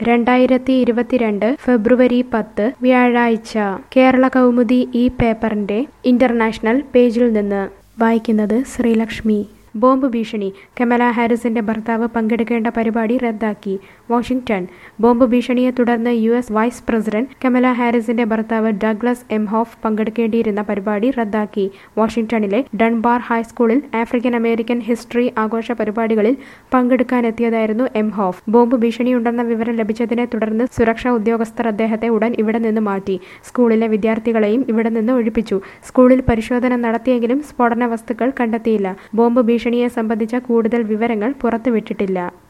രണ്ടായിരത്തി ഇരുപത്തിരണ്ട് ഫെബ്രുവരി പത്ത് വ്യാഴാഴ്ച കേരള കൗമുദി ഈ പേപ്പറിന്റെ ഇന്റർനാഷണൽ പേജിൽ നിന്ന് വായിക്കുന്നത് ശ്രീലക്ഷ്മി ബോംബ് ഭീഷണി കമല ഹാരിസിന്റെ ഭർത്താവ് പങ്കെടുക്കേണ്ട പരിപാടി റദ്ദാക്കി വാഷിംഗ്ടൺ ബോംബ് ഭീഷണിയെ തുടർന്ന് U S vice president Kamala ഹാരിസിന്റെ ഭർത്താവ് ഡഗ്ലസ് എം ഹോഫ് പങ്കെടുക്കേണ്ടിയിരുന്ന പരിപാടി റദ്ദാക്കി വാഷിംഗ്ടണിലെ ഡൺബാർ ഹൈസ്കൂളിൽ ആഫ്രിക്കൻ അമേരിക്കൻ ഹിസ്റ്ററി ആഘോഷ പരിപാടികളിൽ പങ്കെടുക്കാനെത്തിയതായിരുന്നു എം ഹോഫ് ബോംബ് ഭീഷണിയുണ്ടെന്ന വിവരം ലഭിച്ചതിനെ തുടർന്ന് സുരക്ഷാ ഉദ്യോഗസ്ഥർ അദ്ദേഹത്തെ ഉടൻ ഇവിടെ നിന്ന് മാറ്റി സ്കൂളിലെ വിദ്യാർത്ഥികളെയും ഇവിടെ നിന്ന് ഒഴിപ്പിച്ചു സ്കൂളിൽ പരിശോധന നടത്തിയെങ്കിലും സ്ഫോടന വസ്തുക്കൾ കണ്ടെത്തിയില്ല ബോംബ് ഭീഷണിയെ സംബന്ധിച്ച കൂടുതൽ വിവരങ്ങൾ പുറത്തുവിട്ടിട്ടില്ല